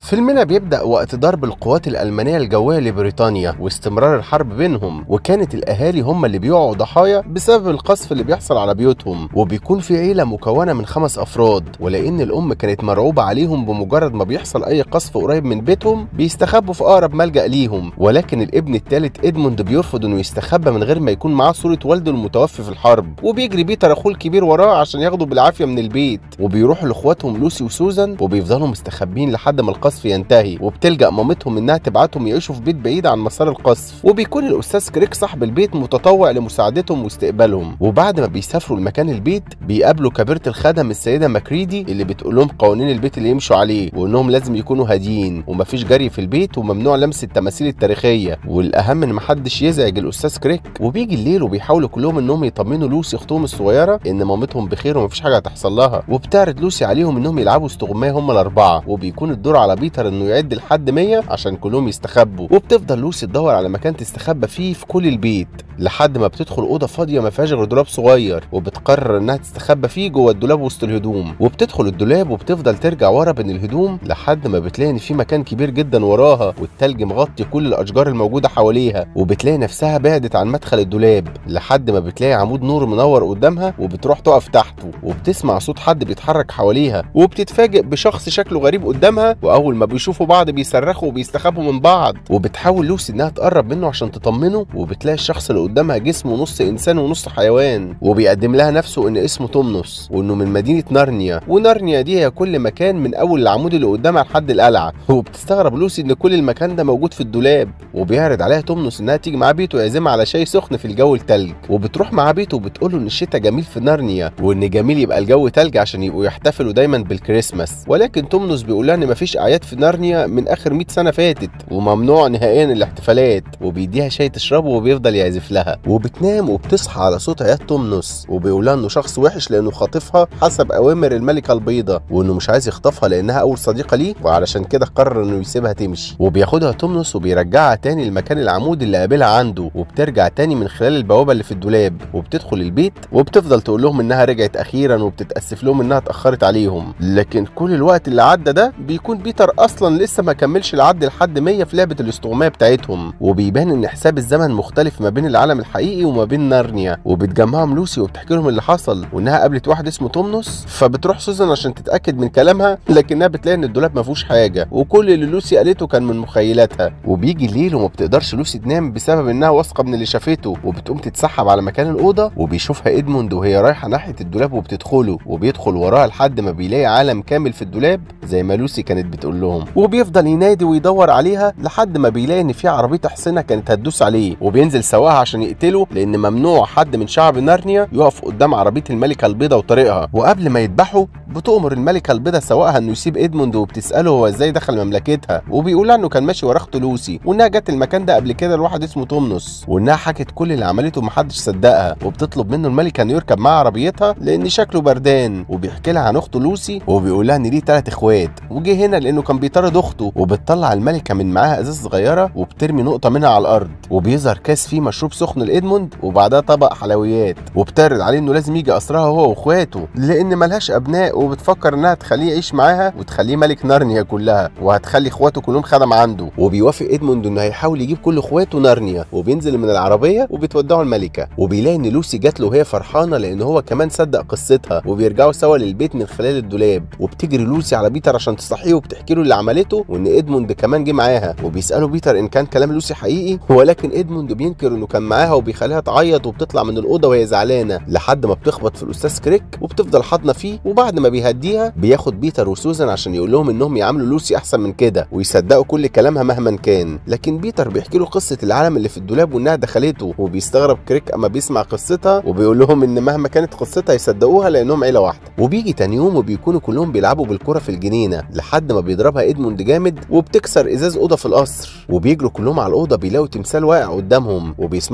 فيلمنا بيبدأ وقت ضرب القوات الألمانية الجوية لبريطانيا واستمرار الحرب بينهم وكانت الأهالي هم اللي بيقعوا ضحايا بسبب القصف اللي بيحصل على بيوتهم وبيكون في عيلة مكونة من خمس أفراد ولأن الأم كانت مرعوبة عليهم بمجرد ما بيحصل أي قصف قريب من بيتهم بيستخبوا في أقرب ملجأ ليهم ولكن الابن الثالث إدموند بيرفض إنه يستخبى من غير ما يكون معاه صورة والده المتوفي في الحرب وبيجري بيتر أخوه الكبير وراه عشان ياخده بالعافية من البيت وبيروحوا لإخواتهم لوسي وسوزان وبيفضلوا مستخبين لحد ما القصف ينتهي وبتلجأ مامتهم إنها تبعتهم يعيشوا في بيت بعيد عن مسار القصف وبيكون الأستاذ كريك صاحب البيت متطوع لمساعدتهم واستقبالهم وبعد ما بيسافروا لمكان البيت بيقابلوا كبيرة الخدم السيدة ماكريدي اللي بتقول لهم قوانين البيت اللي يمشوا عليه وإنهم لازم يكونوا هاديين ومفيش جري في البيت وممنوع لمس التماثيل التاريخية والأهم إن محدش يزعج الأستاذ كريك وبيجي الليل وبيحاولوا كلهم إنهم يطمنوا لوسي أختهم الصغيرة إن مامتهم بخير ومفيش حاجة هتحصل لها وبتعرض لوسي عليهم إنهم يلعبوا استغماية هم الأربعة وبيكون الدور على بيتر إنه يعد لحد 100 عشان كلهم يستخبوا وبتفضل لوسي تدور على مكان تستخبى فيه في كل البيت لحد ما بتدخل اوضه فاضيه ما فيهاش غير دولاب صغير وبتقرر انها تستخبى فيه جوه الدولاب وسط الهدوم وبتدخل الدولاب وبتفضل ترجع ورا بين الهدوم لحد ما بتلاقي ان في مكان كبير جدا وراها والتلج مغطي كل الاشجار الموجوده حواليها وبتلاقي نفسها بعدت عن مدخل الدولاب لحد ما بتلاقي عمود نور منور قدامها وبتروح تقف تحته وبتسمع صوت حد بيتحرك حواليها وبتتفاجئ بشخص شكله غريب قدامها واول ما بيشوفوا بعض بيصرخوا وبيستخبوا من بعض وبتحاول لوسي انها تقرب منه عشان تطمنه وبتلاقي الشخص اللي قدامها جسمه نص انسان ونص حيوان وبيقدم لها نفسه ان اسمه تومنوس وانه من مدينه نارنيا ونارنيا دي هي كل مكان من اول العمود اللي قدامها لحد القلعه وبتستغرب لوسي ان كل المكان ده موجود في الدولاب وبيعرض عليها تومنوس انها تيجي معاه بيته ويعزمها على شاي سخن في الجو التلج وبتروح معاه بيته وبتقول له ان الشتاء جميل في نارنيا وان جميل يبقى الجو تلج عشان يبقوا يحتفلوا دايما بالكريسماس ولكن تومنوس بيقول لها ان مفيش اعياد في نارنيا من اخر 100 سنه فاتت وممنوع نهائيا الاحتفالات وبيديها شاي تشربه وبيفضل يعزف لها وبتنام وبتصحى على صوت عياد تومنوس وبيقول لها انه شخص وحش لانه خاطفها حسب اوامر الملكه البيضاء وانه مش عايز يخطفها لانها اول صديقه ليه وعلشان كده قرر انه يسيبها تمشي وبياخدها تومنوس وبيرجعها تاني لمكان العمود اللي قابلها عنده وبترجع تاني من خلال البوابه اللي في الدولاب وبتدخل البيت وبتفضل تقول لهم انها رجعت اخيرا وبتتاسف لهم انها اتاخرت عليهم لكن كل الوقت اللي عدى ده بيكون بيتر اصلا لسه ما كملش العد لحد 100 في لعبه الاستغمايه بتاعتهم وبيبان ان حساب الزمن مختلف ما بين العالم الحقيقي وما بين نارنيا وبتجمعهم لوسي وبتحكي لهم اللي حصل وانها قابلت واحد اسمه تومنوس فبتروح سوزان عشان تتاكد من كلامها لكنها بتلاقي ان الدولاب ما فيهوش حاجه وكل اللي لوسي قالته كان من مخيلاتها وبيجي الليل وما بتقدرش لوسي تنام بسبب انها واثقه من اللي شافته وبتقوم تتسحب على مكان الاوضه وبيشوفها ادموند وهي رايحه ناحيه الدولاب وبتدخله وبيدخل وراها لحد ما بيلاقي عالم كامل في الدولاب زي ما لوسي كانت بتقول لهم وبيفضل ينادي ويدور عليها لحد ما بيلاقي ان في عربيه حصينه كانت هتدوس عليه وبينزل سواها عشان يقتله لان ممنوع حد من شعب نارنيا يقف قدام عربيه الملكه البيضاء وطريقها وقبل ما يذبحوا بتؤمر الملكه البيضاء سواقها انه يسيب ادموند وبتساله هو ازاي دخل مملكتها وبيقول لها انه كان ماشي ورا اخته لوسي وانها جت المكان ده قبل كده لواحد اسمه تومنوس وانها حكت كل اللي عملته ومحدش صدقها وبتطلب منه الملكه انه يركب معاها عربيتها لان شكله بردان وبيحكي لها عن اخته لوسي وبيقول لها ان ليه ثلاث اخوات وجه هنا لانه كان بيطارد اخته وبتطلع الملكه من معاها ازاز صغيره وبترمي نقطه منها على الارض وبيظهر كاس فيه مشروب سخن لادموند وبعدها طبق حلويات وبتعرض عليه انه لازم يجي اسرها هو واخواته لان ملهاش ابناء وبتفكر انها تخليه يعيش معاها وتخليه ملك نارنيا كلها وهتخلي اخواته كلهم خدم عنده وبيوافق ادموند انه هيحاول يجيب كل اخواته نارنيا وبينزل من العربيه وبتودعه الملكه وبيلاقي ان لوسي جات له وهي فرحانه لان هو كمان صدق قصتها وبيرجعوا سوا للبيت من خلال الدولاب وبتجري لوسي على بيتر عشان تصحيه وبتحكي له اللي عملته وان ادموند كمان جه معاها وبيسالوا بيتر ان كان كلام لوسي حقيقي ولكن ادموند بينكر انه كان معاها وبيخليها تعيط وبتطلع من الاوضه وهي زعلانه لحد ما بتخبط في الاستاذ كريك وبتفضل حاضنه فيه وبعد ما بيهديها بياخد بيتر وسوزان عشان يقول لهم انهم يعاملوا لوسي احسن من كده ويصدقوا كل كلامها مهما كان لكن بيتر بيحكي له قصه العالم اللي في الدولاب وانها دخلته وبيستغرب كريك اما بيسمع قصتها وبيقول لهم ان مهما كانت قصتها يصدقوها لانهم عيله واحده وبيجي تاني يوم وبيكونوا كلهم بيلعبوا بالكره في الجنينه لحد ما بيضربها ادموند جامد وبتكسر ازاز اوضه في القصر وبيجروا كلهم على الاوضه بيلاقوا تمثال واقع قدامهم وبيسمعوا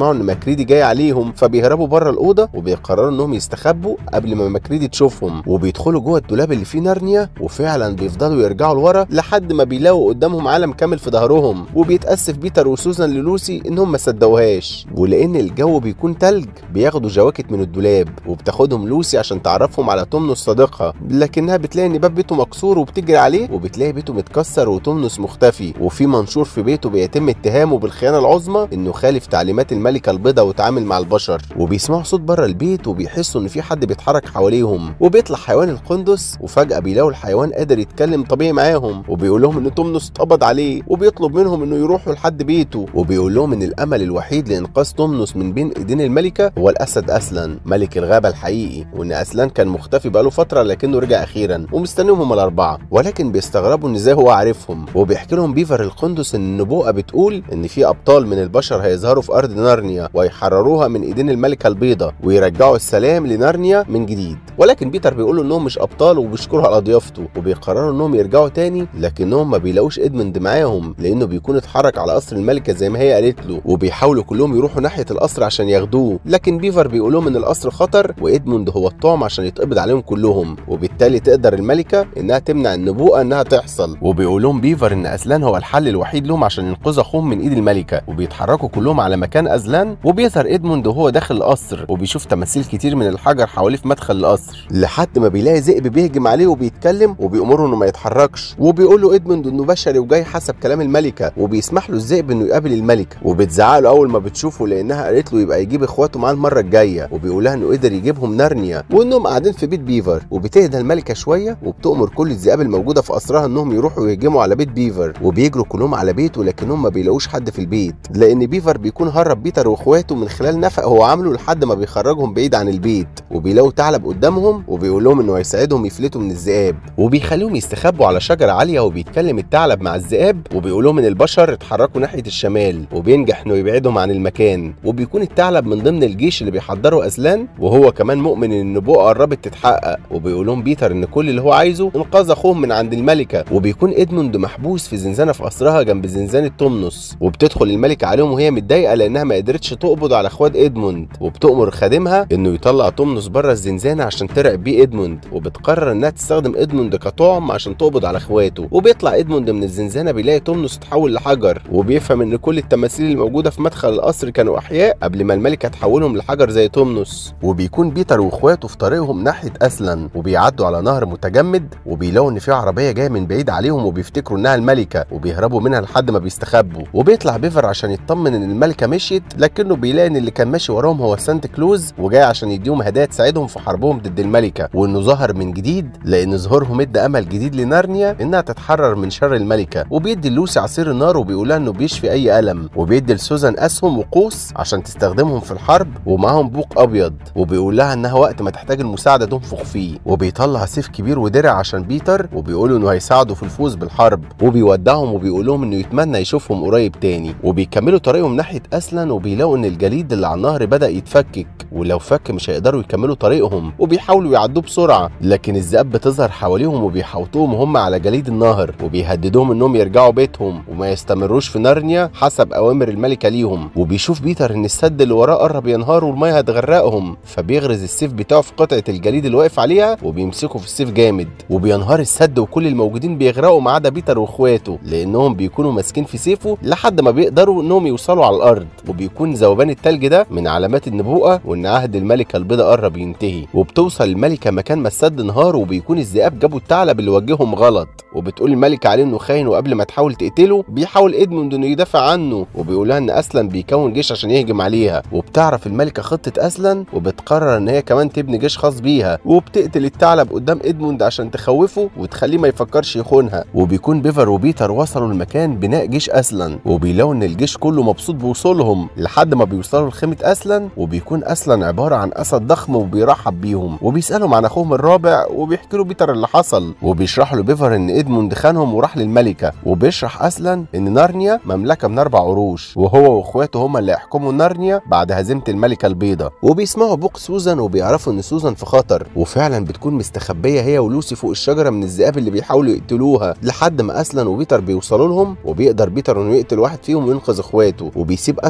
بيسمعوا ان ماكريدي جاي عليهم فبيهربوا بره الاوضه وبيقرروا انهم يستخبوا قبل ما ماكريدي تشوفهم وبيدخلوا جوه الدولاب اللي فيه نارنيا وفعلا بيفضلوا يرجعوا لورا لحد ما بيلاقوا قدامهم عالم كامل في ظهرهم وبيتاسف بيتر وسوزان للوسي انهم ما صدقوهاش ولان الجو بيكون تلج بياخدوا جواكت من الدولاب وبتاخدهم لوسي عشان تعرفهم على تومنوس صديقها لكنها بتلاقي ان باب بيته مكسور وبتجري عليه وبتلاقي بيته متكسر وتومنوس مختفي وفي منشور في بيته بيتم اتهامه بالخيانه العظمى انه خالف تعليمات الملكه البيضاء وتعامل مع البشر وبيسمعوا صوت بره البيت وبيحسوا ان في حد بيتحرك حواليهم وبيطلع حيوان القندس وفجاه بيلاقوا الحيوان قادر يتكلم طبيعي معاهم وبيقول لهم ان تومنوس اتقبض عليه وبيطلب منهم انه يروحوا لحد بيته وبيقول لهم ان الامل الوحيد لانقاذ تومنوس من بين ايدين الملكه هو الاسد اسلان ملك الغابه الحقيقي وان اسلان كان مختفي بقاله فتره لكنه رجع اخيرا ومستنيهم هم الاربعه ولكن بيستغربوا ان ازاي هو عارفهم وبيحكي لهم بيفر القندس ان النبوءه بتقول ان في ابطال من البشر هيظهروا في ارض نارنيا ويحرروها من ايدين الملكه البيضاء ويرجعوا السلام لنارنيا من جديد ولكن بيتر بيقول له انهم مش ابطال وبيشكروا على ضيافته وبيقرروا انهم يرجعوا تاني لكنهم ما بيلاقوش ادمند معاهم لانه بيكون اتحرك على قصر الملكه زي ما هي قالت له وبيحاولوا كلهم يروحوا ناحيه القصر عشان ياخدوه لكن بيفر بيقول لهم ان القصر خطر وادموند هو الطعم عشان يتقبض عليهم كلهم وبالتالي تقدر الملكه انها تمنع النبوءه انها تحصل وبيقول لهم بيفر ان اسلان هو الحل الوحيد لهم عشان ينقذوا اخوهم من ايد الملكه وبيتحركوا كلهم على مكان ازلان وبيظهر ادموند وهو داخل القصر وبيشوف تماثيل كتير من الحجر حواليه في مدخل القصر لحد ما بيلاقي ذئب بيهجم عليه وبيتكلم وبيأمره انه ما يتحركش وبيقول له ادموند انه بشري وجاي حسب كلام الملكه وبيسمح له الذئب انه يقابل الملكه وبتزعق له اول ما بتشوفه لانها قالت له يبقى يجيب اخواته معاه المره الجايه وبيقول لها انه قدر يجيبهم نارنيا وانهم قاعدين في بيت بيفر وبتهدى الملكه شويه وبتأمر كل الذئاب الموجوده في قصرها انهم يروحوا يهجموا على بيت بيفر وبيجروا كلهم على بيته لكنهم ما بيلاقوش حد في البيت لان بيفر بيكون هرب بيتر واخواته من خلال نفق هو عامله لحد ما بيخرجهم بعيد عن البيت وبيلاقوا ثعلب قدامهم وبيقول لهم انه هيساعدهم يفلتوا من الذئاب وبيخليهم يستخبوا على شجره عاليه وبيتكلم الثعلب مع الذئاب وبيقول لهم ان البشر اتحركوا ناحيه الشمال وبينجح انه يبعدهم عن المكان وبيكون الثعلب من ضمن الجيش اللي بيحضره اسلان وهو كمان مؤمن ان النبوءه قربت تتحقق وبيقول لهم بيتر ان كل اللي هو عايزه انقاذ اخوهم من عند الملكه وبيكون ادموند محبوس في زنزانه في قصرها جنب زنزانه تومنوس وبتدخل الملكه عليهم وهي متضايقه لانها ما قدرتش تقبض على اخوات ادموند وبتؤمر خادمها انه يطلع تومنوس بره الزنزانه عشان ترعب بيه ادموند وبتقرر انها تستخدم ادموند كطعم عشان تقبض على اخواته وبيطلع ادموند من الزنزانه بيلاقي تومنوس اتحول لحجر وبيفهم ان كل التماثيل الموجوده في مدخل القصر كانوا احياء قبل ما الملكه تحولهم لحجر زي تومنوس وبيكون بيتر واخواته في طريقهم ناحيه اسلان وبيعدوا على نهر متجمد وبيلاقوا ان في عربيه جايه من بعيد عليهم وبيفتكروا انها الملكه وبيهربوا منها لحد ما بيستخبوا وبيطلع بيفر عشان يطمن ان الملكه مشيت لكنه بيلاقي ان اللي كان ماشي وراهم هو سانت كلوز وجاي عشان يديهم هدايا تساعدهم في حربهم ضد الملكه وانه ظهر من جديد لان ظهورهم ادى امل جديد لنارنيا انها تتحرر من شر الملكه وبيدي لوسي عصير النار وبيقول لها انه بيشفي اي الم وبيدي لسوزان اسهم وقوس عشان تستخدمهم في الحرب ومعاهم بوق ابيض وبيقول لها انها وقت ما تحتاج المساعده تنفخ فيه وبيطلع سيف كبير ودرع عشان بيتر وبيقولوا انه هيساعده في الفوز بالحرب وبيودعهم وبيقول لهم انه يتمنى يشوفهم قريب تاني وبيكملوا طريقهم ناحيه اسلان وبيلاقوا ان الجليد اللي على النهر بدا يتفكك ولو فك مش هيقدروا يكملوا طريقهم وبيحاولوا يعدوه بسرعه لكن الذئاب بتظهر حواليهم وبيحوطوهم وهم على جليد النهر وبيهددوهم انهم يرجعوا بيتهم وما يستمروش في نارنيا حسب اوامر الملكه ليهم وبيشوف بيتر ان السد اللي وراه قرب ينهار والميه هتغرقهم فبيغرز السيف بتاعه في قطعه الجليد اللي واقف عليها وبيمسكه في السيف جامد وبينهار السد وكل الموجودين بيغرقوا ما عدا بيتر واخواته لانهم بيكونوا ماسكين في سيفه لحد ما بيقدروا انهم يوصلوا على الارض وبيكون ذوبان التلج ده من علامات النبوءه وان عهد الملكه البيضاء قرب ينتهي وبتوصل الملكه مكان ما السد انهار وبيكون الذئاب جابوا الثعلب اللي وجههم غلط وبتقول الملكه عليه انه خاين وقبل ما تحاول تقتله بيحاول ادموند انه يدافع عنه وبيقولها ان اسلن بيكون جيش عشان يهجم عليها وبتعرف الملكه خطه اسلن وبتقرر ان هي كمان تبني جيش خاص بيها وبتقتل الثعلب قدام ادموند عشان تخوفه وتخليه ما يفكرش يخونها وبيكون بيفر وبيتر وصلوا لمكان بناء جيش اسلن وبيلاقوا ان الجيش كله مبسوط بوصولهم لحد ما بيوصلوا لخيمه اسلن وبيكون اسلن عباره عن اسد ضخم وبيرحب بيهم وبيسالهم عن اخوهم الرابع وبيحكي له بيتر اللي حصل وبيشرح له بيفر ان ادموند خانهم وراح للملكه وبيشرح اسلن ان نارنيا مملكه من اربع عروش وهو واخواته هما اللي يحكموا نارنيا بعد هزيمه الملكه البيضاء وبيسمعوا بوق سوزان وبيعرفوا ان سوزان في خطر وفعلا بتكون مستخبيه هي ولوسي فوق الشجره من الذئاب اللي بيحاولوا يقتلوها لحد ما اسلن وبيتر بيوصلوا لهم وبيقدر بيتر انه يقتل واحد فيهم وينقذ اخواته وبيسيب اسلن الذئب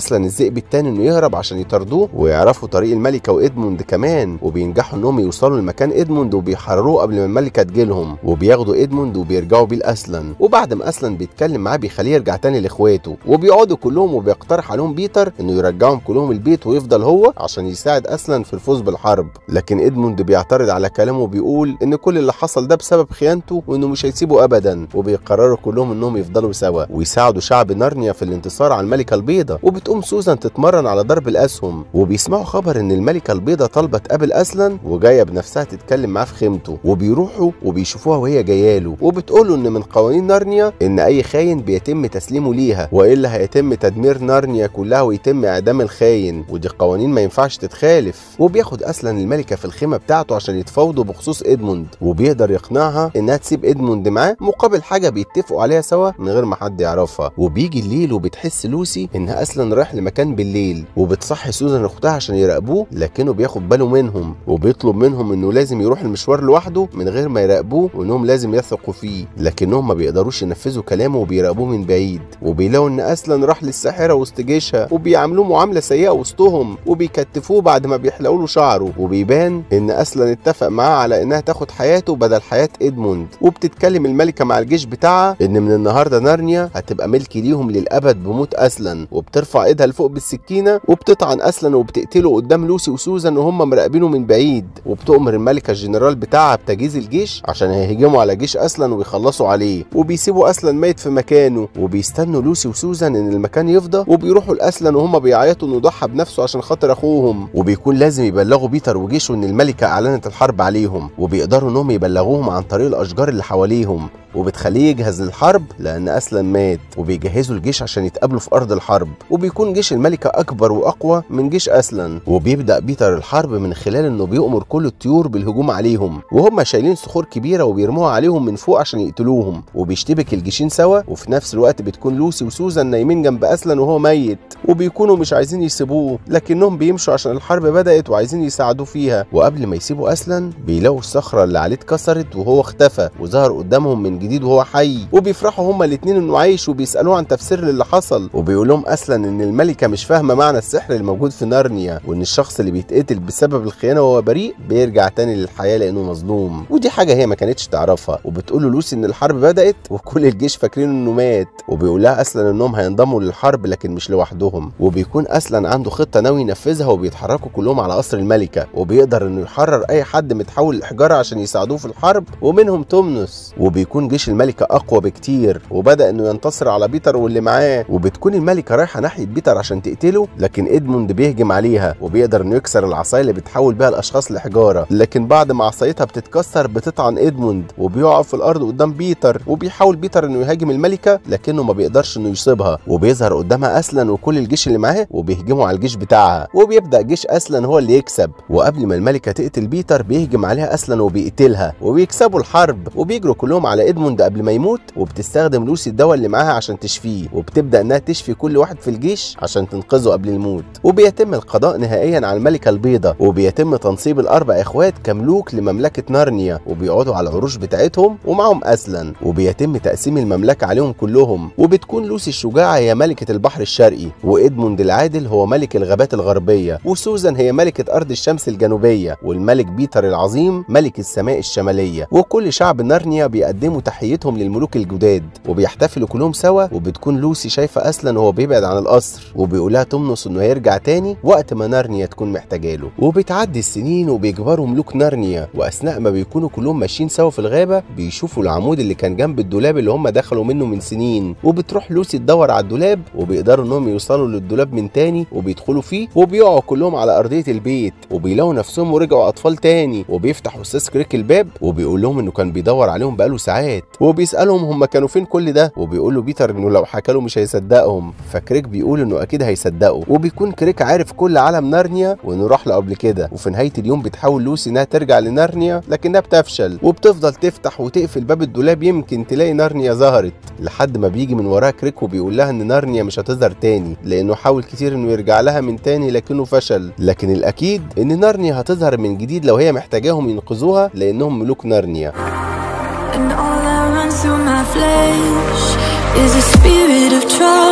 الذئب التاني انه يهرب عشان يطاردوه ويعرفوا طريق الملكه وادموند كمان وبينجحوا انهم يوصلوا لمكان ادموند وبيحرروه قبل ما الملكه تجيلهم وبياخدوا ادموند وبيرجعوا بيه لاسلن وبعد ما اسلن بيتكلم معاه بيخليه يرجع تاني لاخواته وبيقعدوا كلهم وبيقترح عليهم بيتر انه يرجعهم كلهم البيت ويفضل هو عشان يساعد اسلن في الفوز بالحرب لكن ادموند بيعترض على كلامه وبيقول ان كل اللي حصل ده بسبب خيانته وانه مش هيسيبه ابدا وبيقرروا كلهم انهم يفضلوا سوا ويساعدوا شعب نارنيا في الانتصار على الملكه البيضاء وبتقوم سوزان تتمرن على ضرب الاسهم وبيسمعوا خبر ان الملكه البيضاء طالبه تقابل اسلن وجايه بنفسها تتكلم معاه في خيمته وبيروحوا وبيشوفوها وهي جايه له وبتقول له ان من قوانين نارنيا ان اي خاين بيتم تسليمه ليها والا هيتم تدمير نارنيا كلها ويتم اعدام الخاين ودي قوانين ما ينفعش تتخالف وبياخد اسلن الملكه في الخيمه بتاعته عشان يتفاوضوا بخصوص ادموند وبيقدر يقنعها انها تسيب ادموند معاه مقابل حاجه بيتفقوا عليها سوا من غير ما حد يعرفها وبيجي الليل وبتحس لوسي انها اصلا رايح لمكان بالليل وبتصحي سوزان اختها عشان يراقبوه لكنه بياخد باله منهم وبيطلب منهم انه لازم يروح المشوار لوحده من غير ما يراقبوه وانهم لازم يثقوا فيه لكنهم ما بيقدروش ينفذوا كلامه وبيراقبوه من بعيد وبيلاقوا ان اصلا راح للساحره وسط جيشها وبيعاملوه معامله سيئه وسطهم وبيكتفوه بعد ما بيحلقوا له شعره وبيبان ان اصلا اتفق معاه على انها تاخد حياته بدل حياه ادموند وبتتكلم الملكه مع الجيش بتاعها ان من النهارده نارنيا هتبقى ملك ليهم للابد بموت اسلن وبترفع ايدها لفوق بالسكينه وبتطعن اسلن وبتقتله قدام لوسي وسوزان وهم مراقبينه من بعيد وبتؤمر الملكه الجنرال بتاعها بتجهيز الجيش عشان هيهجموا على جيش اسلن ويخلصوا عليه وبيسيبوا اسلن ميت في مكانه وبيستنوا لوسي وسوزان ان المكان يفضى وبيروحوا لاسلن وهم بيعيطوا انه ضحى بنفسه عشان خاطر اخوهم وبيكون لازم يبلغوا بيتر وجيشه ان الملكه اعلنت الحرب عليهم وبيقدروا انهم يبلغوهم عن طريق الاشجار اللي حواليهم وبتخليه يجهز للحرب لان اسلم مات وبيجهزوا الجيش عشان يتقابلوا في ارض الحرب وبيكون جيش الملكه اكبر واقوى من جيش اسلن وبيبدا بيتر الحرب من خلال انه بيامر كل الطيور بالهجوم عليهم وهم شايلين صخور كبيره وبيرموها عليهم من فوق عشان يقتلوهم وبيشتبك الجيشين سوا وفي نفس الوقت بتكون لوسي وسوزان نايمين جنب اسلن وهو ميت وبيكونوا مش عايزين يسيبوه لكنهم بيمشوا عشان الحرب بدات وعايزين يساعدوه فيها وقبل ما يسيبوا اسلن بيلاقوا الصخره اللي عليه اتكسرت وهو اختفى وظهر قدامهم من جديد وهو حي وبيفرحوا هما الاتنين انه عايش وبيسالوه عن تفسير للي حصل وبيقول لهم اصلا ان الملكه مش فاهمه معنى السحر الموجود في نارنيا وان الشخص اللي بيتقتل بسبب الخيانه وهو بريء بيرجع تاني للحياه لانه مظلوم ودي حاجه هي ما كانتش تعرفها وبتقول له لوسي ان الحرب بدات وكل الجيش فاكرين انه مات وبيقول لها اصلا انهم هينضموا للحرب لكن مش لوحدهم وبيكون اصلا عنده خطه ناوي ينفذها وبيتحركوا كلهم على قصر الملكه وبيقدر انه يحرر اي حد متحول للحجاره عشان يساعدوه في الحرب ومنهم تومنوس وبيكون جيش الملكه اقوى بكتير وبدا انه ينتصر على بيتر واللي معاه وبتكون الملكه رايحه ناحيه بيتر عشان تقتله لكن ادموند بيهجم عليها وبيقدر انه يكسر العصايه اللي بتحول بيها الاشخاص لحجاره لكن بعد ما عصايتها بتتكسر بتطعن ادموند وبيقع في الارض قدام بيتر وبيحاول بيتر انه يهاجم الملكه لكنه ما بيقدرش انه يصيبها وبيظهر قدامها اسلن وكل الجيش اللي معاه وبيهجموا على الجيش بتاعها وبيبدا جيش اسلن هو اللي يكسب وقبل ما الملكه تقتل بيتر بيهجم عليها اسلن وبيقتلها وبيكسبوا الحرب وبيجروا كلهم على ادموند قبل ما يموت وبتستخدم لوسي الدواء اللي معاها عشان تشفيه وبتبدا انها تشفي كل واحد في الجيش عشان تنقذه قبل الموت وبيتم القضاء نهائيا على الملكه البيضاء وبيتم تنصيب الاربع اخوات كملوك لمملكه نارنيا وبيقعدوا على العروش بتاعتهم ومعهم اسلن وبيتم تقسيم المملكه عليهم كلهم وبتكون لوسي الشجاعه هي ملكه البحر الشرقي وادموند العادل هو ملك الغابات الغربيه وسوزان هي ملكه ارض الشمس الجنوبيه والملك بيتر العظيم ملك السماء الشماليه وكل شعب نارنيا بيقدموا تحيتهم للملوك الجداد وبيحتفلوا كلهم سوا وبتكون لوسي شايفه اسلن وهو بيبعد عن القصر وبيقولها تمنص انه هيرجع تاني وقت ما نارنيا تكون محتاجاله وبتعدي السنين وبيكبروا ملوك نارنيا واثناء ما بيكونوا كلهم ماشيين سوا في الغابه بيشوفوا العمود اللي كان جنب الدولاب اللي هم دخلوا منه من سنين وبتروح لوسي تدور على الدولاب وبيقدروا انهم يوصلوا للدولاب من تاني وبيدخلوا فيه وبيقعوا كلهم على ارضيه البيت وبيلاقوا نفسهم ورجعوا اطفال تاني وبيفتح استاذ كريك الباب وبيقول لهم انه كان بيدور عليهم بقاله ساعات وبيسالهم هم كانوا فين كل ده وبيقول له بيتر انه لو حكى له مش هيصدقهم فكريك بيقول انه اكيد هيصدقه وبيكون كريك عارف كل عالم نارنيا وانه راح له قبل كده وفي نهايه اليوم بتحاول لوسي انها ترجع لنارنيا لكنها بتفشل وبتفضل تفتح وتقفل باب الدولاب يمكن تلاقي نارنيا ظهرت لحد ما بيجي من وراها كريك وبيقول لها ان نارنيا مش هتظهر تاني لانه حاول كتير انه يرجع لها من تاني لكنه فشل لكن الاكيد ان نارنيا هتظهر من جديد لو هي محتاجاهم ينقذوها لانهم ملوك نارنيا And all that runs through my flesh is a spirit of trust.